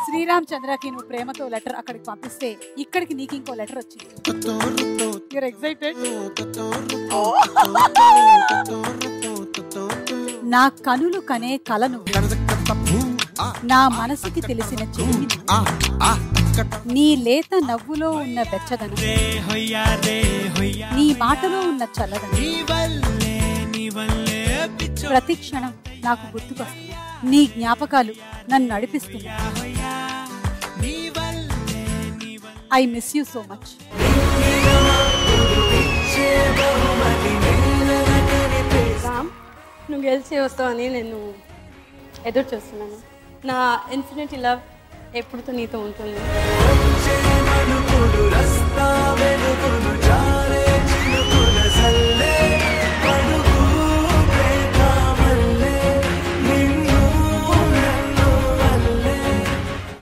శ్రీరామ్ చంద్రకి నువ్వు ప్రేమతో లెటర్ అక్కడికి పంపిస్తే ఇక్కడికి నీకు ఇంకో లెటర్ వచ్చింది యూర్ ఎక్సైటెడ్ నా కనులు కనే కల నువ్వు నా మనసుకి తెలిసిన చెలిమి నువ్వు. నీ లేత నవ్వులో ఉన్న వెచ్చదనం నీ మాటలో ఉన్న చల్లదనం ప్రతి క్షణం నాకు గుర్తుకొస్తుంది నీ జ్ఞాపకాలు నన్ను నడిపిస్తున్నాయి I miss you so much Ram నువ్వు గెలిచి వస్తావని నేను ఎదురు చూస్తున్నాను నా ఇన్ఫినిటీ లవ్ ఎప్పుడుతో నీతో ఉంటుంది రస్తా వెలుగులు జా